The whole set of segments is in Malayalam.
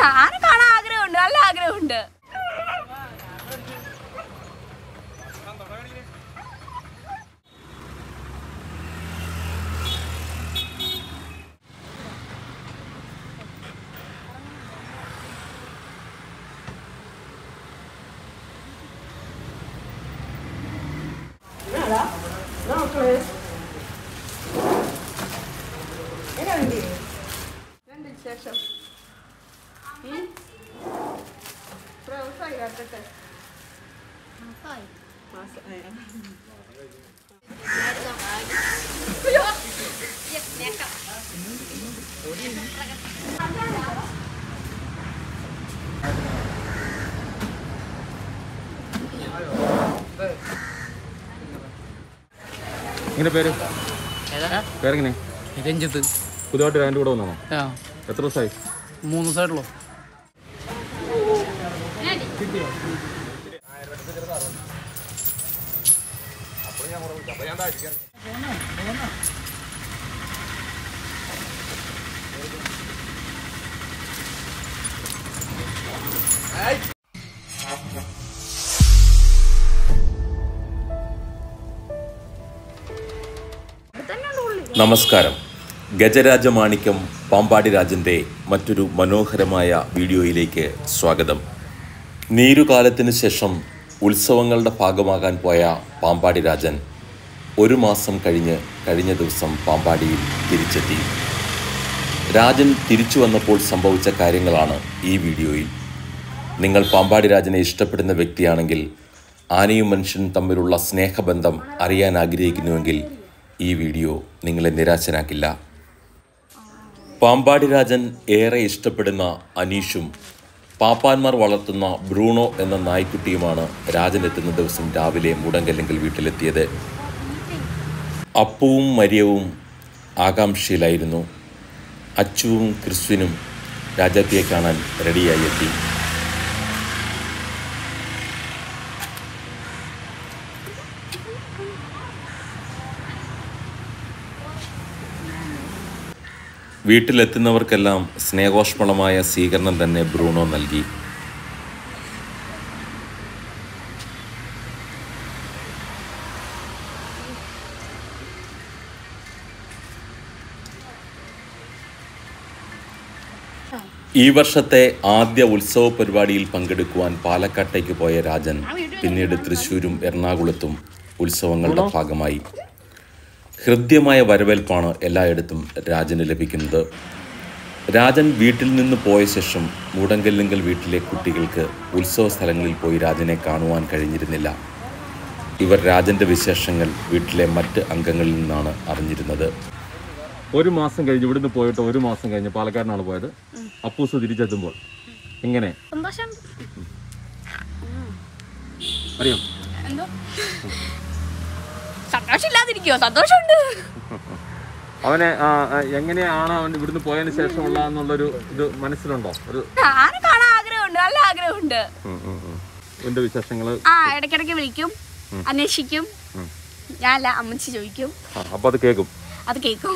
ആനെ കാണാൻ ആഗ്രഹമുണ്ട് നല്ല ആഗ്രഹമുണ്ട് ശേഷം ദിവസമായി കണ്ടിട്ട് ഇങ്ങനെ പേര് പേരെങ്ങനെ രഞ്ജിത്ത് പുതുതായിട്ട് എൻ്റെ കൂടെ വന്നോ ആ എത്ര ദിവസമായി മൂന്ന് ദിവസമായിട്ടുള്ളൂ നമസ്കാരം ഗജരാജമാണിക്യം പാമ്പാടി രാജൻ്റെ മറ്റൊരു മനോഹരമായ വീഡിയോയിലേക്ക് സ്വാഗതം നീരുകാലത്തിന് ശേഷം ഉത്സവങ്ങളുടെ ഭാഗമാകാൻ പോയ പാമ്പാടി രാജൻ ഒരു മാസം കഴിഞ്ഞ് കഴിഞ്ഞ ദിവസം പാമ്പാടിയിൽ തിരിച്ചെത്തി രാജൻ തിരിച്ചു വന്നപ്പോൾ സംഭവിച്ച കാര്യങ്ങളാണ് ഈ വീഡിയോയിൽ നിങ്ങൾ പാമ്പാടി രാജനെ ഇഷ്ടപ്പെടുന്ന വ്യക്തിയാണെങ്കിൽ ആനയും മനുഷ്യനും തമ്മിലുള്ള സ്നേഹബന്ധം അറിയാൻ ആഗ്രഹിക്കുന്നുവെങ്കിൽ ഈ വീഡിയോ നിങ്ങളെ നിരാശനാക്കില്ല പാമ്പാടി രാജൻ ഏറെ ഇഷ്ടപ്പെടുന്ന അനീഷും പാപ്പാന്മാർ വളർത്തുന്ന ബ്രൂണോ എന്ന നായ്ക്കുട്ടിയുമാണ് രാജൻ എത്തുന്ന ദിവസം രാവിലെ മുടങ്കല്ലെങ്കിൽ വീട്ടിലെത്തിയത് അപ്പുവും മരിയവും ആകാംക്ഷയിലായിരുന്നു അച്ചുവും ക്രിസ്വിനും രാജാത്തിയെ കാണാൻ റെഡിയായി എത്തി വീട്ടിലെത്തുന്നവർക്കെല്ലാം സ്നേഹോഷ്മളമായ സ്വീകരണം തന്നെ ബ്രൂണോ നൽകി ഈ വർഷത്തെ ആദ്യ ഉത്സവ പരിപാടിയിൽ പങ്കെടുക്കുവാൻ പാലക്കാട്ടേക്ക് പോയ രാജൻ പിന്നീട് തൃശ്ശൂരും എറണാകുളത്തും ഉത്സവങ്ങളുടെ ഭാഗമായി ഹൃദ്യമായ വരവേൽപ്പാണ് എല്ലായിടത്തും രാജന് ലഭിക്കുന്നത് രാജൻ വീട്ടിൽ നിന്ന് പോയ ശേഷം മൂടങ്കല്ലിങ്കൽ വീട്ടിലെ കുട്ടികൾക്ക് ഉത്സവ സ്ഥലങ്ങളിൽ പോയി രാജനെ കാണുവാൻ കഴിഞ്ഞിരുന്നില്ല ഇവർ രാജൻ്റെ വിശേഷങ്ങൾ വീട്ടിലെ മറ്റ് അംഗങ്ങളിൽ നിന്നാണ് അറിഞ്ഞിരുന്നത് ഒരു മാസം കഴിഞ്ഞ് ഇവിടുന്ന് പോയിട്ട് ഒരു മാസം കഴിഞ്ഞ് പാലക്കാടിനാണ് പോയത് അപ്പൂസ് തിരിച്ചെത്തുമ്പോൾ എങ്ങനെ സന്തോഷം അറിയാം എന്തോ സന്തോഷമില്ലാതിരിക്കോ സന്തോഷമുണ്ട് അവനെ ആ, ആ, എങ്ങനെയാണ് അവൻ ഇവിടുന്ന് പോയതിന് ശേഷമുള്ള എന്നുള്ളൊരു ഇത് മനസ്സിലുണ്ടോ ഒരു ആനെ കാണാൻ ആഗ്രഹമുണ്ട് നല്ല ആഗ്രഹമുണ്ട് ഉം, ഉം, ഉം. ഇതിന്റെ വിശേഷങ്ങൾ ആ ഇടയ്ക്കിടയ്ക്ക് വിളിക്കും അന്വേഷിക്കും ഞാനല്ല അമ്മച്ചി ചോദിക്കും അപ്പോൾ അത് കേൾക്കും അത് കേൾക്കും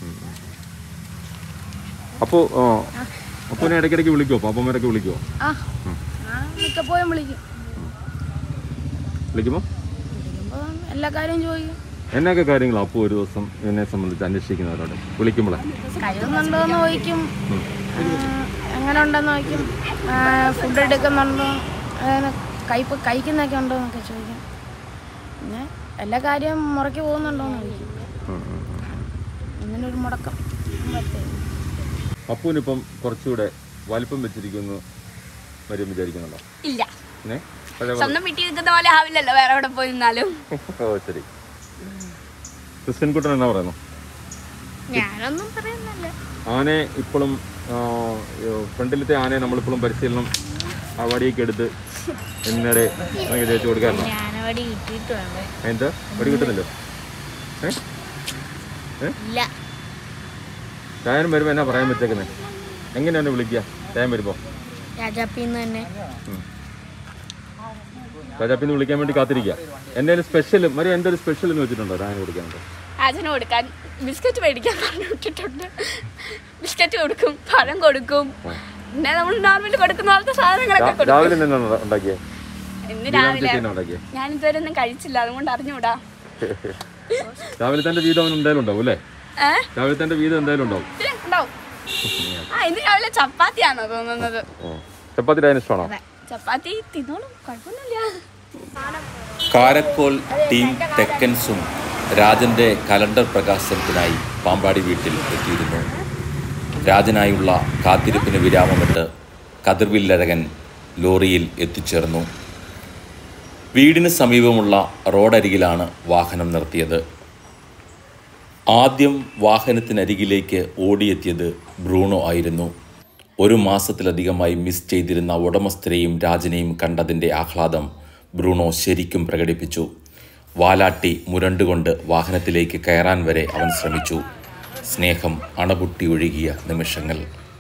അപ്പോൾ അപ്പൂനെ ഇടയ്ക്കിടയ്ക്ക് വിളിക്കുമോ പാപ്പന്മാരൊക്കെ വിളിക്കുമോ ആ ഞാൻ മിക്കപ്പോഴും വിളിക്കും വിളിക്കുമ്പോൾ വിളിക്കുമ്പോൾ എല്ലാ കാര്യവും ചോദിക്കും എന്നൊക്കെ കാര്യങ്ങളാണ് അപ്പു ഒരു ദിവസം എന്നെ സംബന്ധിച്ച് അന്വേഷിക്കുന്നവരോട് വിളിക്കുമ്പോഴേ കഴിയുന്നുണ്ടോ എന്ന് ചോദിക്കും എങ്ങനെ ഉണ്ടെന്ന് ചോദിക്കും ഫുഡ് എടുക്കുന്നുണ്ടോ അങ്ങനെ കയ്പ് കഴിക്കുന്നൊക്കെ ഉണ്ടോ എന്നൊക്കെ ചോദിക്കും പിന്നെ എല്ലാ കാര്യവും മുറയ്ക്ക് പോകുന്നുണ്ടോ എന്ന് ചോദിക്കും ഇങ്ങനൊരു മുടക്കം വരുത്തരുത്. അപ്പുവിനിപ്പം കുറച്ചുകൂടെ വലിപ്പം വെച്ചിരിക്കുന്നു വരും വിചാരിക്കുന്നുണ്ടോ ഇല്ല ഏ പഴയ പോലെ- സ്വന്തം വീട്ടിൽ നിൽക്കുന്ന പോലെ ആവില്ലല്ലോ വേറെ എവിടെ പോയി നിന്നാലും ഓ ശരി ക്രിസ്ത്യൻ കുട്ടൻ എന്നാ പറയുന്നു ഞാനൊന്നും പറയുന്നില്ല ആനയെ ഇപ്പോഴും ഫ്രണ്ടിലത്തെ ആനയെ നമ്മളിപ്പോഴും പരിശീലനം ആ വടിയൊക്കെ എടുത്ത് എന്നിടെ നമുക്ക് തേച്ച് കൊടുക്കാറുണ്ടോ ഞാനവിടെ ഇട്ടിട്ട് വേണം എന്താ വടി കിട്ടുന്നില്ലോ ഏ ഏ ഇല്ല ചായനും വരുമ്പോൾ എന്നാ പറയാൻ പറ്റേക്കുന്നത് എങ്ങനെയാണ് വിളിക്കുക ചായൻ വരുമ്പോൾ രാജാപ്പിന്ന് തന്നെ രാജാപ്പിന്ന് വിളിക്കാൻ വേണ്ടി കാത്തിരിക്കുക എൻ്റെ സ്പെഷ്യൽ മരി എൻ്റെ ഒരു സ്പെഷ്യൽ എന്ന് വെച്ചിട്ടുണ്ടോ ചായന് കൊടുക്കാനുണ്ടോ രാജന് കൊടുക്കാൻ ബിസ്ക്കറ്റ് മേടിക്കാൻ പറഞ്ഞു വിട്ടിട്ടുണ്ട് ബിസ്ക്കറ്റ് കൊടുക്കും പഴം കൊടുക്കും പിന്നെ നമ്മൾ നോർമലി കൊടുക്കുന്ന പോലത്തെ സാധനങ്ങളൊക്കെ രാ- കൊടുക്കും രാവിലെ തന്നെ ഉണ്ടാക്കിയേ ഇന്ന് ലീലാമ്മ രാവിലെ ചേച്ചി ഉണ്ടാക്കിയേ ഞാൻ ഇതുവരെ ഒന്നും കഴിച്ചില്ല അതുകൊണ്ട് അറിഞ്ഞൂടാ രാവിലെ തന്റെ വീതം അവന് എന്തായാലും ഉണ്ടാവും അല്ലേ ഏ രാവിലെ തന്റെ വീതം എന്തായാലും ഉണ്ടാവും പിന്നെ ഉണ്ടാവും ആ ഇന്ന് രാവിലെ ചപ്പാത്തിയാണോ തോന്നുന്നത് ഓ. ചപ്പാത്തി ഡയൻ ഇഷ്ടമാണോ ചപ്പാത്തി തിന്നോളും കുഴപ്പമൊന്നുമില്ല കാരക്കോൽ ടീം ടെക്കൻസും രാജന്റെ കലണ്ടർ പ്രകാശനത്തിനായി പാമ്പാടി വീട്ടിൽ എത്തിയിരുന്നു രാജനായുള്ള കാത്തിരിപ്പിന് വിരാമമിട്ട് കതിർവില്ലഴകൻ ലോറിയിൽ എത്തിച്ചേർന്നു വീടിന് സമീപമുള്ള റോഡരികിലാണ് വാഹനം നിർത്തിയത് ആദ്യം വാഹനത്തിനരികിലേക്ക് ഓടിയെത്തിയത് ബ്രൂണോ ആയിരുന്നു ഒരു മാസത്തിലധികമായി മിസ് ചെയ്തിരുന്ന ഉടമസ്ഥരെയും രാജനെയും കണ്ടതിൻ്റെ ആഹ്ലാദം ബ്രൂണോ ശരിക്കും പ്രകടിപ്പിച്ചു വാലാട്ടി മുരണ്ടുകൊണ്ട് വാഹനത്തിലേക്ക് കയറാൻ വരെ അവൻ ശ്രമിച്ചു സ്നേഹം അണപൊട്ടി ഒഴുകിയ നിമിഷങ്ങൾ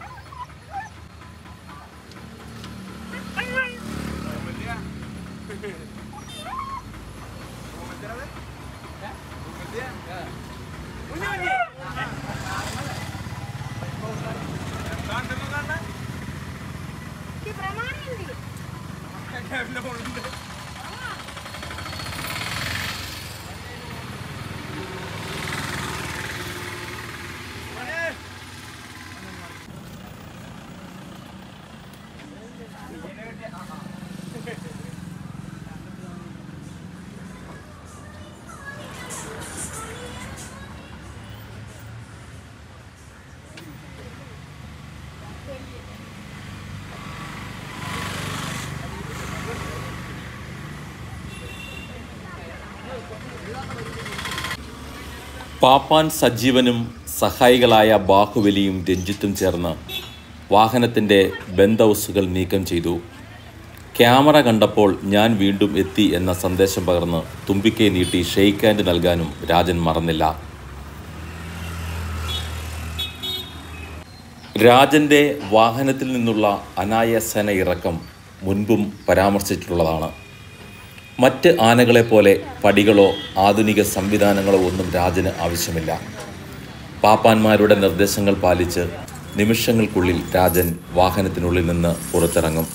പാപ്പാൻ സജീവനും സഹായികളായ ബാഹുബലിയും രഞ്ജിത്തും ചേർന്ന് വാഹനത്തിൻ്റെ ബെന്തൗസുകൾ നീക്കം ചെയ്തു ക്യാമറ കണ്ടപ്പോൾ ഞാൻ വീണ്ടും എത്തി എന്ന സന്ദേശം പകർന്ന് തുമ്പിക്കൈ നീട്ടി ഷെയ്ക്ക് ഹാൻഡ് നൽകാനും രാജൻ മറന്നില്ല രാജൻ്റെ വാഹനത്തിൽ നിന്നുള്ള അനായാസന ഇറക്കം മുൻപും പരാമർശിച്ചിട്ടുള്ളതാണ് മറ്റ് ആനകളെപ്പോലെ പടികളോ ആധുനിക സംവിധാനങ്ങളോ ഒന്നും രാജന് ആവശ്യമില്ല പാപ്പാന്മാരുടെ നിർദ്ദേശങ്ങൾ പാലിച്ച് നിമിഷങ്ങൾക്കുള്ളിൽ രാജൻ വാഹനത്തിനുള്ളിൽ നിന്ന് പുറത്തിറങ്ങും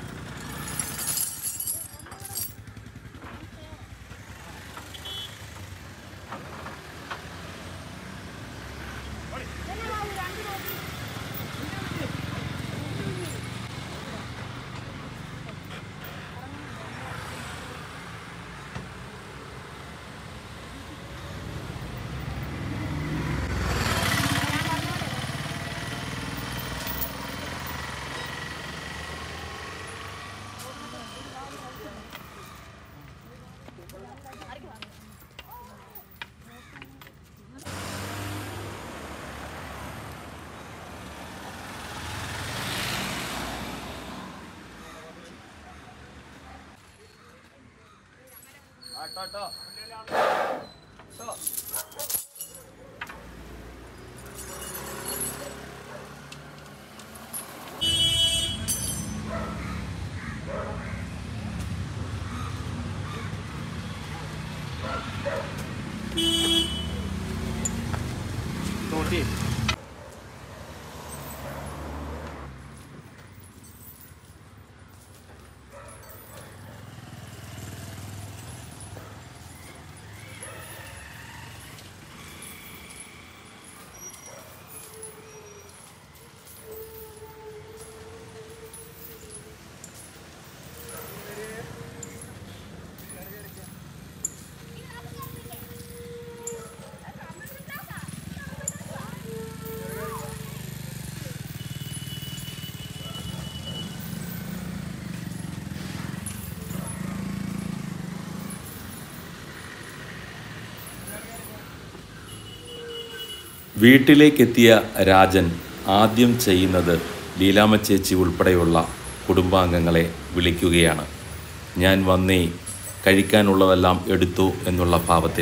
വീട്ടിലേക്കെത്തിയ രാജൻ ആദ്യം ചെയ്യുന്നത് ലീലാമ്മ ചേച്ചി ഉൾപ്പെടെയുള്ള കുടുംബാംഗങ്ങളെ വിളിക്കുകയാണ് ഞാൻ വന്നേ കഴിക്കാനുള്ളതെല്ലാം എടുത്തു എന്നുള്ള ഭാവത്തിൽ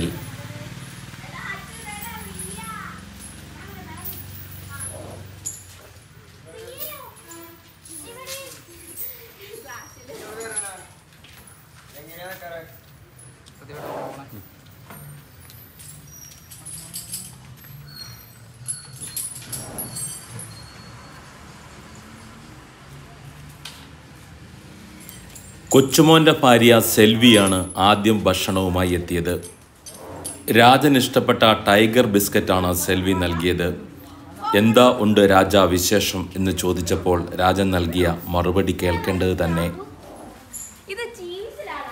കൊച്ചുമോൻ്റെ ഭാര്യ സെൽവിയാണ് ആദ്യം ഭക്ഷണവുമായി എത്തിയത് രാജൻ ഇഷ്ടപ്പെട്ട ടൈഗർ ബിസ്ക്കറ്റാണ് സെൽവി നൽകിയത് എന്താ ഉണ്ട് രാജ വിശേഷം എന്ന് ചോദിച്ചപ്പോൾ രാജൻ നൽകിയ മറുപടി കേൾക്കേണ്ടത് തന്നെ ഇത് ചീസിലാടാ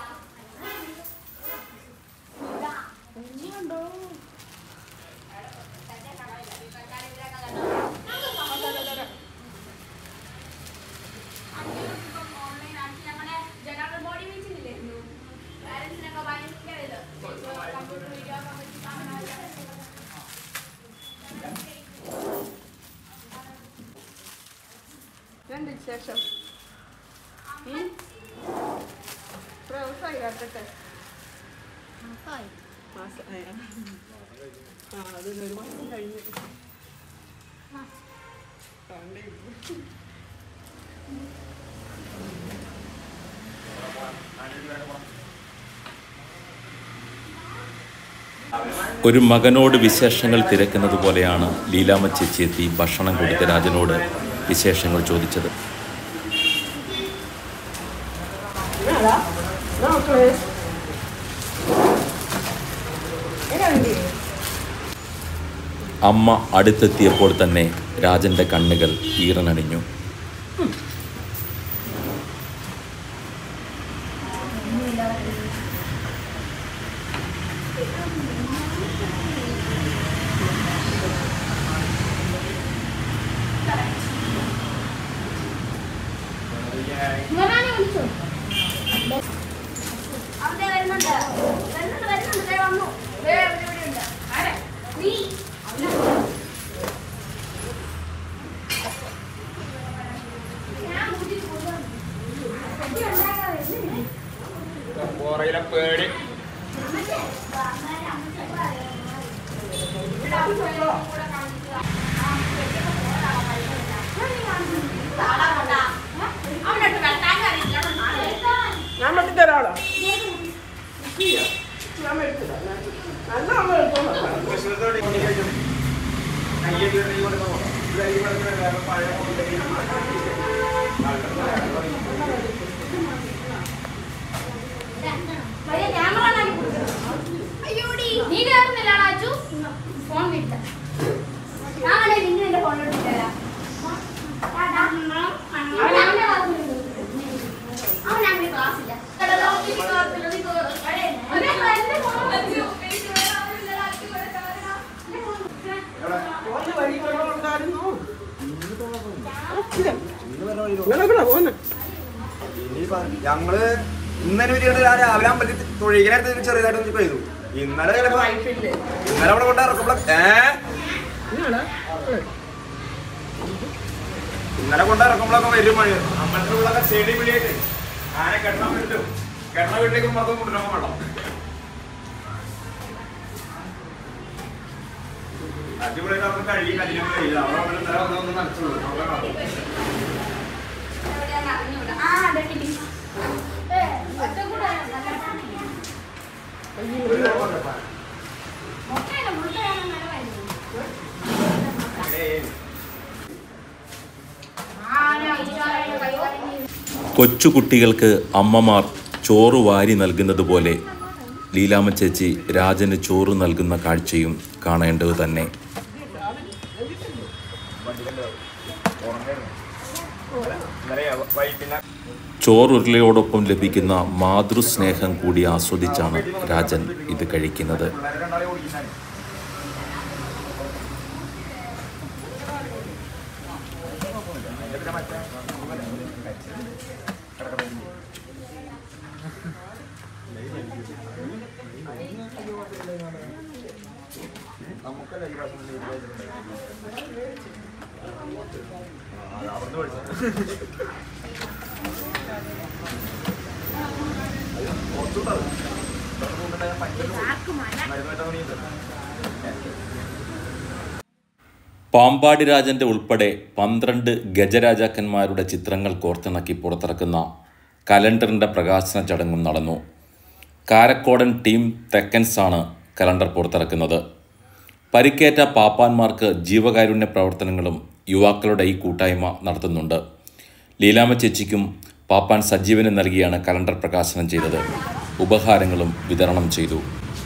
ജനറൽ ബോഡി മീറ്റിംഗ് ഇല്ലായിരുന്നു പാരന്റ്സിനൊക്കെ ഭയങ്കര ഇത് കമ്പ്യൂട്ടർ വീഡിയോ രണ്ട് വിശേഷം ഉം? എത്ര ദിവസമായി കേട്ടിട്ട് മാസം ആ. ആ അത് ഒരു മാസം കഴിഞ്ഞു കണ്ടേ ഒരു മകനോട് വിശേഷങ്ങൾ തിരക്കുന്നത് പോലെയാണ് ലീലാമ്മ ചേച്ചി എത്തി ഭക്ഷണം കൊടുത്ത് രാജനോട് വിശേഷങ്ങൾ ചോദിച്ചത് എന്നാടാ നോക്കളെ എങ്ങനെയുണ്ട് അമ്മ അടുത്തെത്തിയപ്പോൾ തന്നെ രാജന്റെ കണ്ണുകൾ ഈറനണിഞ്ഞു അവിടെ വരുന്നുണ്ട് വരുന്നുണ്ട് വരുന്നുണ്ട് ദേ വന്നു ദേ ഇവിടെ ഇവിടെ ഉണ്ട് ആരെ നീ ഞാൻ കൂട്ടിട്ട് കൊണ്ടുവന്നു ഇവിടെ ഉണ്ടാക്കാൻ വരുന്നില്ലേ പേടി അവനോട്ട് വെട്ടാൻ അറിയില്ല ഞാൻ വെട്ടിത്തരാളോ ഞാൻ വെട്ടിത്തരാം നല്ല അമ്മ എടുത്തോളാം ക്യാമറ അയ്യോടി നീ കേറുന്നില്ലാടാ അച്ചു ഫോൺ വിട്ട ഞാൻ കണ്ടേ നിങ്ങൾ എന്റെ ഫോണിലോട്ട് തരാം അവൻ അവന്റെ ക്ലാസ്സിലുണ്ട് അവൻ അങ്ങനെ ക്ലാസ്സില്ല പോന്ന വഴി വെള്ളം ഉണ്ടായിരുന്നു നിങ്ങളെവിടെ പോന്നെ ഇനിയിപ്പോ ഞങ്ങള് ഇന്നലെ ഒരു ദിവസം രാവിലെ അമ്പലത്തിൽ തൊഴിലായിട്ട് ചെറിയതായിട്ട് ഒന്ന് പെയ്തു ഇന്നലെ ചിലപ്പോ ഇന്നലെ അവിടെ കൊണ്ട് ഇറക്കുമ്പോ ഏ എന്നാടാ ഇന്നലെ കൊണ്ട് ഇറക്കുമ്പോഴൊക്കെ വരും മഴ അമ്പലത്തിലുള്ളൊക്കെ ചെടി പിടിയായിട്ട് ആനെ കെട്ടണം വീട്ടിലും കെട്ടണ വീട്ടിലേക്ക് മൊത്തം കൊണ്ടുവരാൻ വേണം അടിപൊളിയായിട്ട് അവർക്ക് കഴുകി കല്യാണം കഴിയില്ല അവിടെ അവിടെ ഇന്നലെ വന്ന് ഒന്ന് നനച്ചുള്ളൂ അവിടെ കാണും. ആ അതെ കിട്ടി ഏ ഒറ്റ കൂടെ മുട്ടയില്ല മുട്ടയാണ് നല്ല വരുന്നത് ആ ഞാൻ ഇച്ചാറയുടെ കൈ കഴിഞ്ഞു കൊച്ചുകുട്ടികൾക്ക് അമ്മമാർ ചോറ് വാരി നൽകുന്നത് പോലെ ലീലാമ്മ ചേച്ചി രാജന് ചോറ് നൽകുന്ന കാഴ്ചയും കാണേണ്ടത് തന്നെ ഇന്നലെ വൈകിട്ട് ചോറുരുളയോടൊപ്പം ലഭിക്കുന്ന മാതൃസ്നേഹം കൂടി ആസ്വദിച്ചാണ് രാജൻ ഇത് കഴിക്കുന്നത് പിള്ളേരെ കണ്ടാലേ ഓടിക്കുന്നതാണ് പാമ്പാടി രാജന്റെ ഉൾപ്പെടെ പന്ത്രണ്ട് ഗജരാജാക്കന്മാരുടെ ചിത്രങ്ങൾ കോർത്തിണക്കി പുറത്തിറക്കുന്ന കലണ്ടറിൻ്റെ പ്രകാശന ചടങ്ങും നടന്നു കാരക്കോടൻ ടീം തെക്കൻസാണ് കലണ്ടർ പുറത്തിറക്കുന്നത് പരിക്കേറ്റ പാപ്പാന്മാർക്ക് ജീവകാരുണ്യ പ്രവർത്തനങ്ങളും യുവാക്കളുടെ ഈ കൂട്ടായ്മ നടത്തുന്നുണ്ട് ലീലാമ്മ ചേച്ചിക്കും പാപ്പാൻ സജീവന് നൽകിയാണ് കലണ്ടർ പ്രകാശനം ചെയ്തത് ഉപഹാരങ്ങളും വിതരണം ചെയ്തു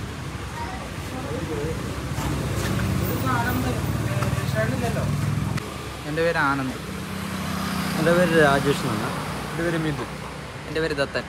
എൻ്റെ പേര് ആനന്ദ് എൻ്റെ പേര് രാജേഷ് എന്നാണ് എൻ്റെ പേര് മിഥുൻ എൻ്റെ പേര് ദത്തൻ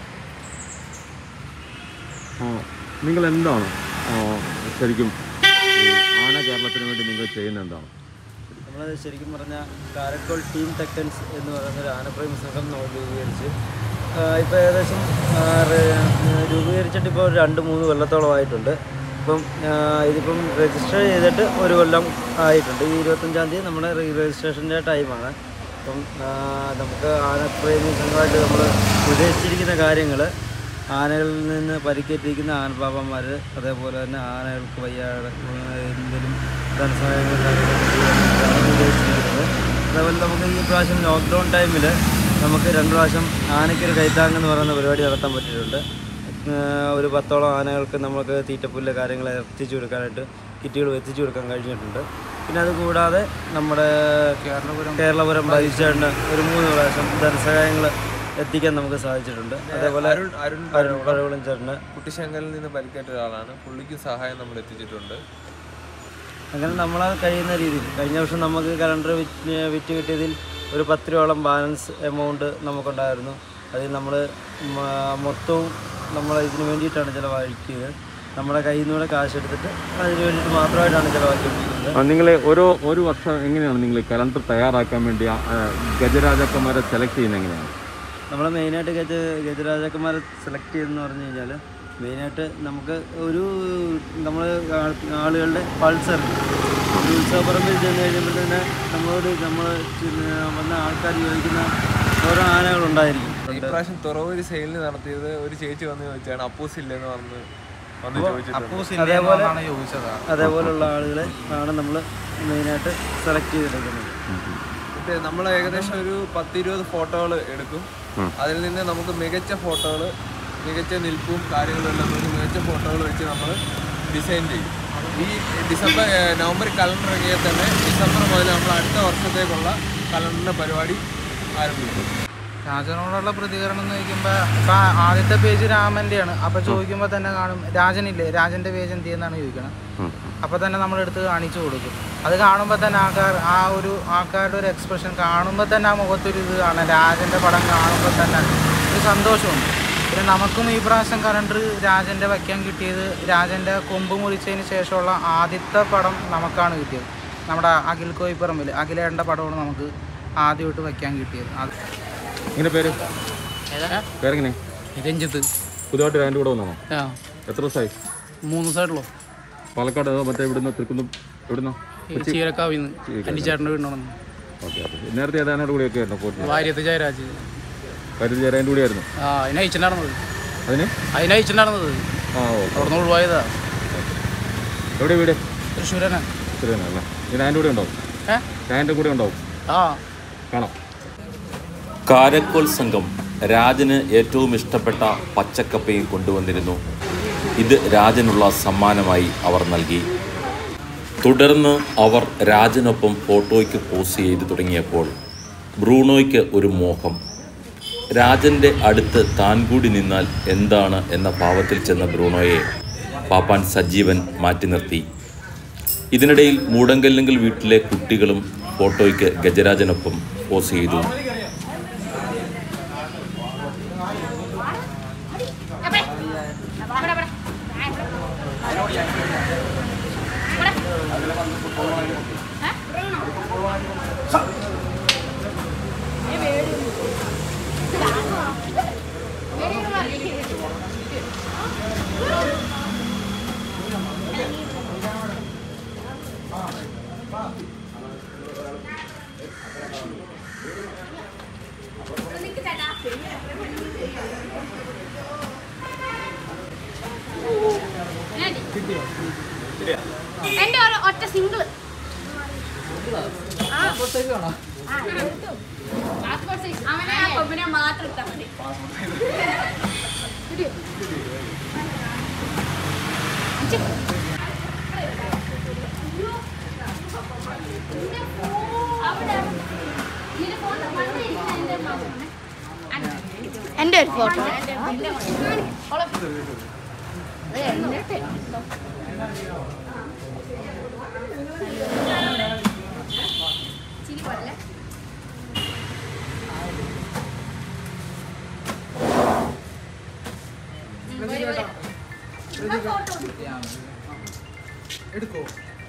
ആ, നിങ്ങൾ എന്താണ് ആ, ശരിക്കും ഈ ആന കേരളത്തിന് വേണ്ടി നിങ്ങൾ ചെയ്യുന്ന എന്താണ് നമ്മൾ ശരിക്കും പറഞ്ഞാൽ കാരക്കോൾ ടീം ടെക്കൻസ് എന്ന് പറയുന്ന ഒരു ആനപ്രേമി സംഘം നമ്മൾ രൂപീകരിച്ച് ഇപ്പോൾ ഏകദേശം ആ, റെ- രൂപീകരിച്ചിട്ട് ഇപ്പോൾ ഒരു രണ്ട് മൂന്ന് കൊല്ലത്തോളമായിട്ടുണ്ട് ഇപ്പം ആ, ഇതിപ്പം രജിസ്റ്റർ ചെയ്തിട്ട് ഒരു കൊല്ലം ആയിട്ടുണ്ട് ഈ ഇരുപത്തഞ്ചാം തീയതി നമ്മുടെ റീ രജിസ്ട്രേഷൻ്റെ ടൈമാണ് അപ്പം ആ, നമുക്ക് ആനപ്രേമി സംഘമായിട്ട് നമ്മൾ ഉദ്ദേശിച്ചിരിക്കുന്ന കാര്യങ്ങൾ ആനകളിൽ നിന്ന് പരിക്കേറ്റിരിക്കുന്ന ആനപ്പാപ്പന്മാർ അതേപോലെ തന്നെ ആനകൾക്ക് വയ്യാതെ എന്തെങ്കിലും ധനസഹായങ്ങൾ കാര്യങ്ങളൊക്കെ ചെയ്യാനാണ് ഉദ്ദേശിച്ചിരിക്കുന്നത് അതേപോലെ നമുക്ക് ഈ പ്രാവശ്യം ലോക്ക്ഡൗൺ ടൈമിൽ നമുക്ക് രണ്ട് പ്രാവശ്യം ആനയ്ക്കൊരു കൈത്താങ് എന്ന് പറയുന്ന പരിപാടി നടത്താൻ പറ്റിയിട്ടുണ്ട് ഏഹ് ഒരു പത്തോളം ആനകൾക്ക് നമുക്ക് തീറ്റപ്പുല്ല് കാര്യങ്ങൾ എത്തിച്ചു കൊടുക്കാനായിട്ട് കിറ്റുകൾ എത്തിച്ചു കൊടുക്കാൻ കഴിഞ്ഞിട്ടുണ്ട് പിന്നെ അതുകൂടാതെ നമ്മുടെ കേരളപുരം കേരളപുരം ഭരിച്ചേണ്ട ഒരു മൂന്ന് പ്രാവശ്യം ധനസഹായങ്ങൾ എത്തിക്കാൻ നമുക്ക് സാധിച്ചിട്ടുണ്ട് അതേപോലെ അരുൺ അരുൺ അരുൺ പഴവളം ചേട്ടന് കുട്ടിശങ്കലിൽ നിന്ന് പരിക്കേറ്റ ഒരാളാണ് പുള്ളിക്ക് സഹായം നമ്മൾ എത്തിച്ചിട്ടുണ്ട് അങ്ങനെ നമ്മളാൽ കഴിയുന്ന രീതിയിൽ കഴിഞ്ഞ വർഷം നമുക്ക് കലണ്ടർ വിറ്റ് വിറ്റ് കിട്ടിയതിൽ ഒരു പത്ത് രൂപയോളം ബാലൻസ് എമൗണ്ട് നമുക്കുണ്ടായിരുന്നു അതിൽ നമ്മൾ മൊത്തവും നമ്മൾ ഇതിന് വേണ്ടിയിട്ടാണ് ചിലവഴിക്കുന്നത് നമ്മുടെ കയ്യിൽ നിന്നൂടെ കാശ് എടുത്തിട്ട് അതിന് വേണ്ടിയിട്ട് മാത്രമായിട്ടാണ് ചിലവാക്കിക്കൊണ്ടിരിക്കുന്നത് നിങ്ങൾ ഓരോ ഒരു വർഷം എങ്ങനെയാണ് നിങ്ങൾ കലണ്ടർ തയ്യാറാക്കാൻ വേണ്ടി ആ, ആ, ഗജരാജാക്കന്മാരെ സെലക്ട് ചെയ്യുന്നത് എങ്ങനെയാണ് നമ്മൾ മെയിനായിട്ട് ഗജ ഗജരാജാക്കന്മാരെ സെലക്ട് ചെയ്തെന്ന് പറഞ്ഞു കഴിഞ്ഞാൽ മെയിനായിട്ട് നമുക്ക് ഒരു നമ്മൾ ആളുകളുടെ പൾസർ ഒരു ഉത്സവപ്പറമ്പിൽ ചെന്ന് കഴിയുമ്പോൾ തന്നെ നമ്മളോട് നമ്മൾ വന്ന ആൾക്കാർ ചോദിക്കുന്ന ഓരോ ആനകളുണ്ടായിരിക്കും ഇപ്രാവശ്യം തുറവൂര് സെയിലിന് നടത്തിയത് ഒരു ചേച്ചി വന്ന് ചോദിച്ചാണ് അപ്പൂസ് ഇല്ലെന്ന് പറഞ്ഞ് വന്ന് ചോദിച്ചിട്ടുണ്ട് അതേപോലെ ചോദിച്ചതാ അതേപോലുള്ള ആളുകളെ ആണ് നമ്മൾ മെയിനായിട്ട് സെലക്ട് ചെയ്തെടുക്കുന്നത് ഇത് നമ്മൾ ഏകദേശം ഒരു പത്തിരുപത് ഫോട്ടോകൾ എടുക്കും അതിൽ നിന്ന് നമുക്ക് മികച്ച ഫോട്ടോകൾ മികച്ച നിൽപ്പും കാര്യങ്ങളും എല്ലാം നോക്കി മികച്ച ഫോട്ടോകൾ വെച്ച് നമ്മൾ ഡിസൈൻ ചെയ്യും ഈ ഡിസംബർ ഏഹ്, നവംബർ കലണ്ടർ ഇറങ്ങിയാൽ തന്നെ ഡിസംബർ മുതൽ നമ്മൾ അടുത്ത വർഷത്തേക്കുള്ള കലണ്ടറിൻ്റെ പരിപാടി ആരംഭിക്കും രാജനോടുള്ള പ്രതികരണം എന്ന് ചോദിക്കുമ്പോൾ ഇപ്പം ആദ്യത്തെ പേജ് രാമൻ്റെയാണ് അപ്പോൾ ചോദിക്കുമ്പോൾ തന്നെ കാണും രാജനില്ലേ രാജൻ്റെ പേജ് എന്ത് ചെയ്യുന്നതാണ് ചോദിക്കണം അപ്പോൾ തന്നെ നമ്മളെടുത്ത് കാണിച്ചു കൊടുക്കും അത് കാണുമ്പോൾ തന്നെ ആൾക്കാർ ആ ഒരു ആൾക്കാരുടെ ഒരു എക്സ്പ്രഷൻ കാണുമ്പോൾ തന്നെ ആ മുഖത്തൊരു ഇത് കാണാം രാജൻ്റെ പടം കാണുമ്പോൾ തന്നെ ഒരു സന്തോഷമുണ്ട് പിന്നെ നമുക്കും ഈ പ്രാവശ്യം കലണ്ടർ രാജൻ്റെ വയ്ക്കാൻ കിട്ടിയത് രാജൻ്റെ കൊമ്പ് മുറിച്ചതിന് ശേഷമുള്ള ആദ്യത്തെ പടം നമുക്കാണ് കിട്ടിയത് നമ്മുടെ അഖിൽ കോയിപ്പറമ്പിൽ അഖിലേട്ടൻ്റെ പടമാണ് നമുക്ക് ആദ്യമായിട്ട് വയ്ക്കാൻ കിട്ടിയത് അത് ഇങ്ങനെ പേര് പേരെങ്ങനെ രഞ്ജിത്ത് പുതുതായിട്ട് അതിൻ്റെ കൂടെ വന്നോ ആ എത്ര ദിവസമായി മൂന്ന് സൈഡിലോ പാലക്കാട് അതോ മറ്റേ ഇവിടുന്ന് തിരുക്കുന്നു ഇവിടുന്ന് ചീരക്കാവിൽ നിന്ന് എൻ്റെ ചേട്ടൻ്റെ വീടിനോടന്ന് ഓക്കെ ഓക്കെ നേരത്തെ ഏതാനോട് കൂടിയൊക്കെ ആയിരുന്നു പോയിട്ട് വാര്യത്ത് ജയരാജ് കരുതി ചേരാൻ്റെ കൂടിയായിരുന്നു ആ അതിനെ അയച്ചിട്ടുണ്ടായിരുന്നത് അതിന് അതിനെ അയച്ചിട്ടുണ്ടായിരുന്നത് ആ ഓ അവിടെ നിന്ന് ഒഴിവായതാ എവിടെ വീട് തൃശ്ശൂരനെ ശരിയാണ് അല്ലേ ഇത് അതിൻ്റെ കൂടെ ഉണ്ടാവും ഏ അതിൻ്റെ കൂടെ ഉണ്ടാവും ആ കാണാം കാരക്കോൽ സംഘം രാജന് ഏറ്റവും ഇഷ്ടപ്പെട്ട പച്ചക്കപ്പയും കൊണ്ടുവന്നിരുന്നു ഇത് രാജനുള്ള സമ്മാനമായി അവർ നൽകി തുടർന്ന് അവർ രാജനൊപ്പം ഫോട്ടോയ്ക്ക് പോസ് ചെയ്ത് തുടങ്ങിയപ്പോൾ ബ്രൂണോയ്ക്ക് ഒരു മോഹം രാജൻ്റെ അടുത്ത് താൻ കൂടി നിന്നാൽ എന്താണ് എന്ന ഭാവത്തിൽ ചെന്ന ബ്രൂണോയെ പാപ്പാൻ സജീവൻ മാറ്റി നിർത്തി ഇതിനിടയിൽ മൂടങ്കല്ലെങ്കിൽ വീട്ടിലെ കുട്ടികളും ഫോട്ടോയ്ക്ക് ഗജരാജനൊപ്പം പോസ് ചെയ്തു അവിടെ അവിടെ അവിടെ എന്റെ ഒരു ഒറ്റ സിംഗിള് അവനെ ആ കൊമ്പിനെ മാത്രം ഇട്ടാ മതി കിട്ടിയോ? അച്ഛ. നിന്റെ phone അവിടെ. നിന്റെ phone വന്നിരിക്കുന്ന എന്റെ phone. അച്ഛ. എൻ്റെ ഒരു ഫോട്ടോ എടുക്കോ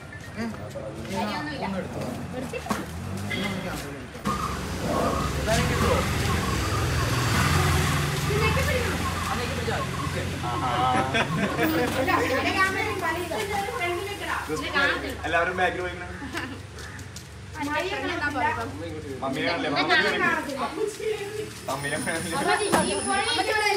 എല്ലാവരും ബാക്കിൽ പോയി മമ്മീനെ കാണില്ലേ മമ്മീനെ കാണില്ലേ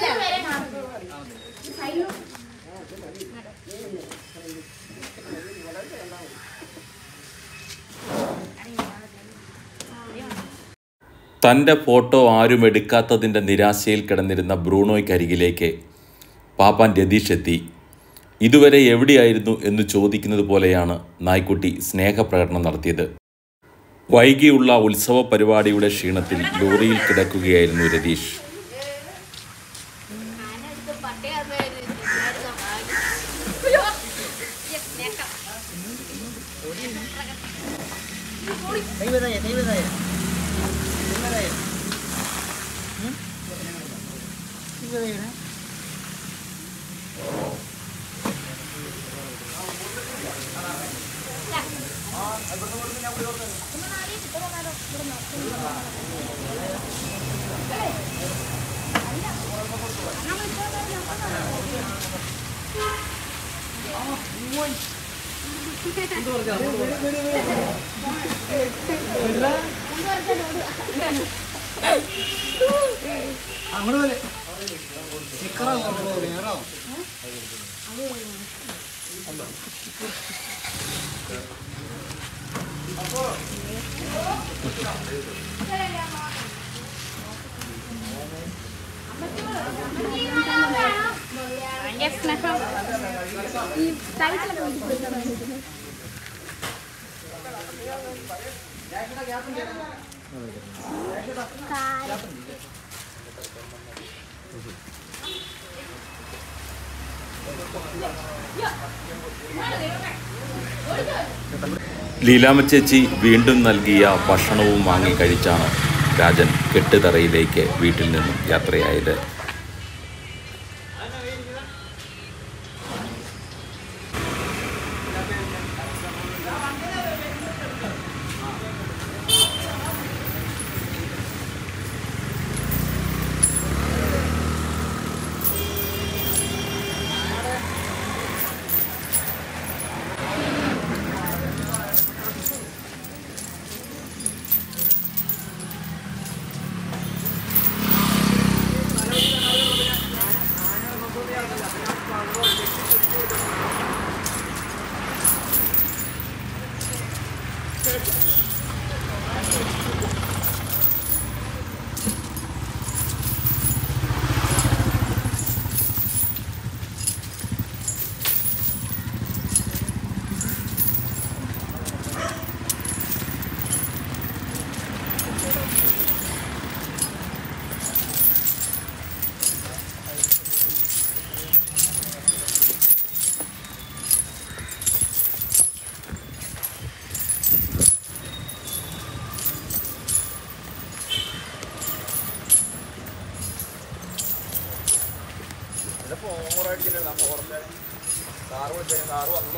തൻ്റെ ഫോട്ടോ ആരും എടുക്കാത്തതിൻ്റെ നിരാശയിൽ കിടന്നിരുന്ന ബ്രൂണോയ്ക്കരികിലേക്ക് പാപ്പാൻ രതീഷ് എത്തി ഇതുവരെ എവിടെയായിരുന്നു എന്ന് ചോദിക്കുന്നത് പോലെയാണ് നായ്ക്കുട്ടി സ്നേഹപ്രകടനം നടത്തിയത് വൈകിയുള്ള ഉത്സവ പരിപാടിയുടെ ക്ഷീണത്തിൽ ലോറിയിൽ കിടക്കുകയായിരുന്നു രതീഷ് ലീലാമ്മ ചേച്ചി വീണ്ടും നൽകിയ ഭക്ഷണവും വാങ്ങി കഴിച്ചാണ് രാജൻ കെട്ടുതറയിലേക്ക് വീട്ടിൽ നിന്നും യാത്രയായത് സാറ് വിളിച്ചു സാറ് വന്നു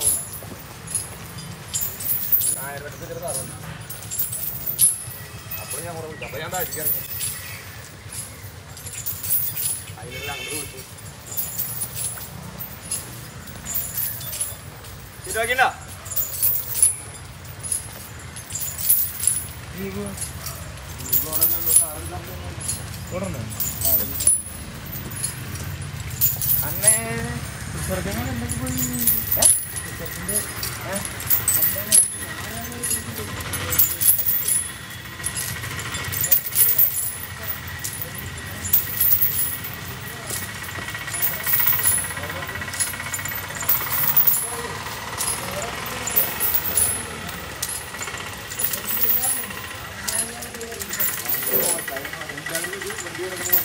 നായരുടെ സാറ് വന്നു അപ്പോൾ ഞാൻ കൂടെ വിളിച്ചു അപ്പോൾ ഞാൻ താഴ്ച അതിനുള്ള അങ്ങോട്ട് വിളിച്ചു ശരിയാക്കിണ്ട അന്നേ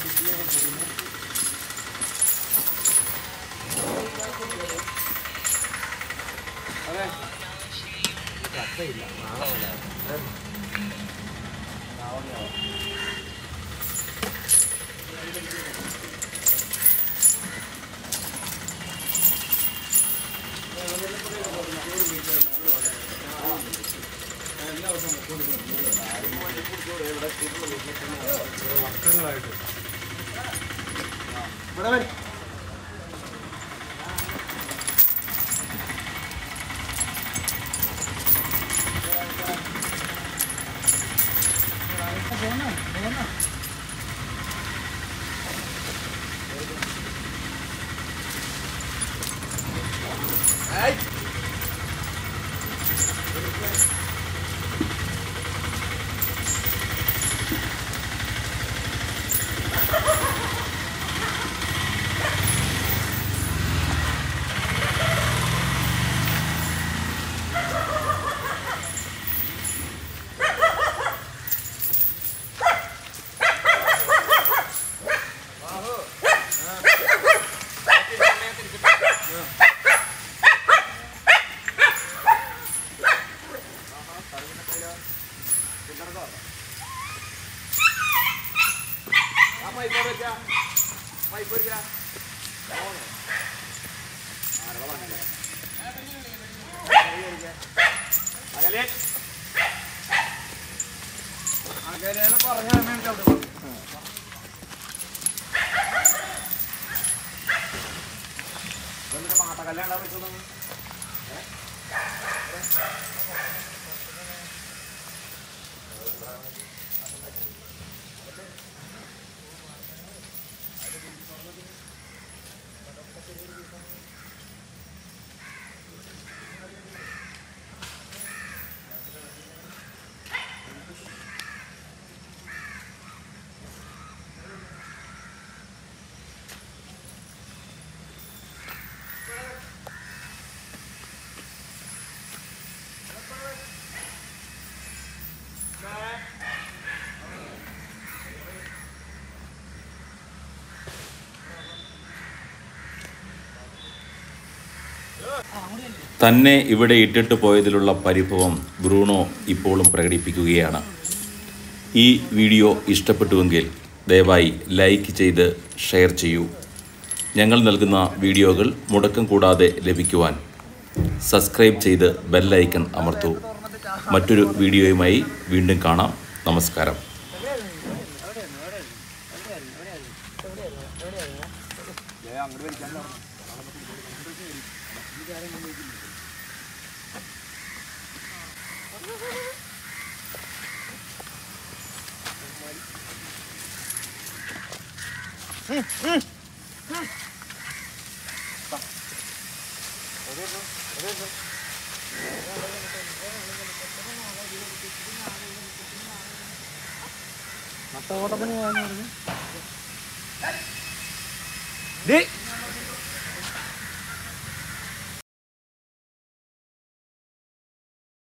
തന്നെ ഇവിടെ ഇട്ടിട്ട് പോയതിലുള്ള പരിഭവം ബ്രൂണോ ഇപ്പോഴും പ്രകടിപ്പിക്കുകയാണ് ഈ വീഡിയോ ഇഷ്ടപ്പെട്ടുവെങ്കിൽ ദയവായി ലൈക്ക് ചെയ്ത് ഷെയർ ചെയ്യൂ ഞങ്ങൾ നൽകുന്ന വീഡിയോകൾ മുടക്കം കൂടാതെ ലഭിക്കുവാൻ സബ്സ്ക്രൈബ് ചെയ്ത് ബെല്ലൈക്കൺ അമർത്തൂ മറ്റൊരു വീഡിയോയുമായി വീണ്ടും കാണാം നമസ്കാരം ഡേയ്